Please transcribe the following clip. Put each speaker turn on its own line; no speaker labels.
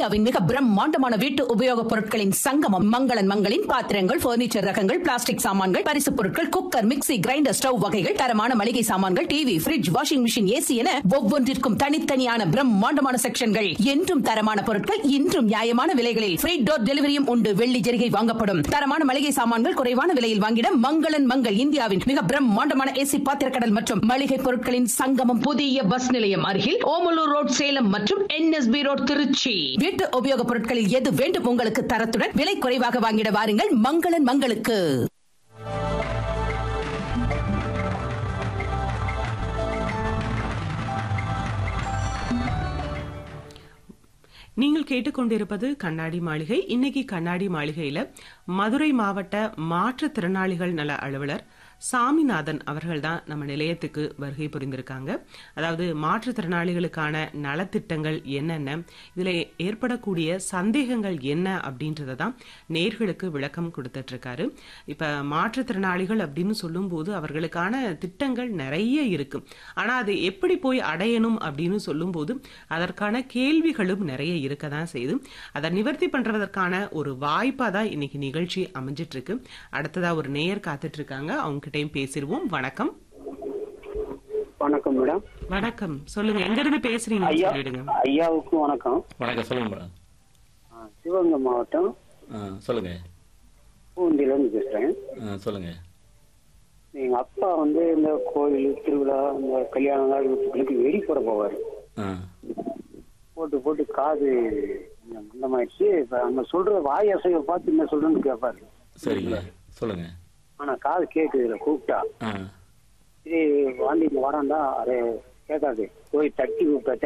இந்தியாவின் மிக பிரம்மாண்டமான வீட்டு உபயோகப் பொருட்களின் சங்கமம் மங்களன் மங்களின் பாத்திரங்கள் பர்னிச்சர் ரகங்கள் பிளாஸ்டிக் சாமான்கள் பரிசுப் பொருட்கள் குக்கர் மிக்ஸி கிரைண்டர் ஸ்டவ் வகைகள் தரமான மளிகை சாமான்கள் TV fridge washing machine AC என ஒவ்வொன்றிற்கும் தனித்தனியான பிரம்மாண்டமான செக்ஷன்கள் என்றும் தரமான பொருட்கள் இன்றும் நியாயமான விலைகளில் ஃப்ரீ டோர் டெலிவரியும் உண்டு வெள்ளி ஜெரிகை வாங்கப்படும் தரமான மளிகை சாமான்கள் குறைவான விலையில் வாங்கிட மங்களன் மங்கள் இந்தியாவின் மிக பிரம்மாண்டமான ஏசி பாத்திரக்கடல் மற்றும் மளிகை பொருட்களின் சங்கமம் புதிய பஸ் நிலையம் அருகில் ஓமலூர் ரோட் சேலம் மற்றும் என்எஸ்பி ரோட் திருச்சி வீட்டு உபயோகப் பொருட்களில் எது வேண்டும் உங்களுக்கு தரத்துடன் விலை குறைவாக வாங்கிட வாருங்கள் மங்களன் மங்களுக்கு
நீங்கள் கேட்டுக்கொண்டிருப்பது கண்ணாடி மாளிகை இன்னைக்கு கண்ணாடி மாளிகையில மதுரை மாவட்ட மாற்றுத்திறனாளிகள் நல அலுவலர் சாமிநாதன் அவர்கள் தான் நம்ம நிலையத்துக்கு வருகை புரிந்திருக்காங்க அதாவது மாற்றுத்திறனாளிகளுக்கான நலத்திட்டங்கள் என்னென்ன இதுல ஏற்படக்கூடிய சந்தேகங்கள் என்ன அப்படின்றத தான் நேர்களுக்கு விளக்கம் கொடுத்துட்டு இருக்காரு இப்ப மாற்றுத்திறனாளிகள் அப்படின்னு சொல்லும்போது அவர்களுக்கான திட்டங்கள் நிறைய இருக்கு ஆனா அது எப்படி போய் அடையணும் அப்படின்னு சொல்லும்போது அதற்கான கேள்விகளும் நிறைய இருக்க தான் செய்யுது அதை நிவர்த்தி பண்றதற்கான ஒரு வாய்ப்பா தான் இன்னைக்கு நிகழ்ச்சி அமைஞ்சிட்டு இருக்கு அடுத்ததா ஒரு நேயர் காத்துட்டு இருக்காங்க அவங்க கிட்டயும் பேசிடுவோம் வணக்கம்
வணக்கம் மேடம்
வணக்கம் சொல்லுங்க எங்க இருந்து பேசுறீங்க
ஐயா
சொல்லிடுங்க
ஐயாவுக்கும் வணக்கம்
வணக்கம் சொல்லுங்க மேடம்
ஆ, சிவகங்கை மாவட்டம்
ஆ சொல்லுங்க
பூந்திலேருந்து பேசுறேன்
ஆ சொல்லுங்க
எங்க அப்பா வந்து இந்த கோயில் திருவிழா இந்த கல்யாணம் வீட்டுகளுக்கு வெடி போட போவார்
ஆ
போட்டு போட்டு காது கொஞ்சம் மந்தமாயிடுச்சு இப்ப நம்ம சொல்ற வாய் அசைவை பார்த்து என்ன சொல்றேன்னு கேட்பாரு
சரிங்க சொல்லுங்க
ஆனா காது கேக்குதுல கூப்பிட்டா
ஆ
சரி வாந்தி வரான்டா அதை கேட்காது போய் தட்டி கூப்பிட்டா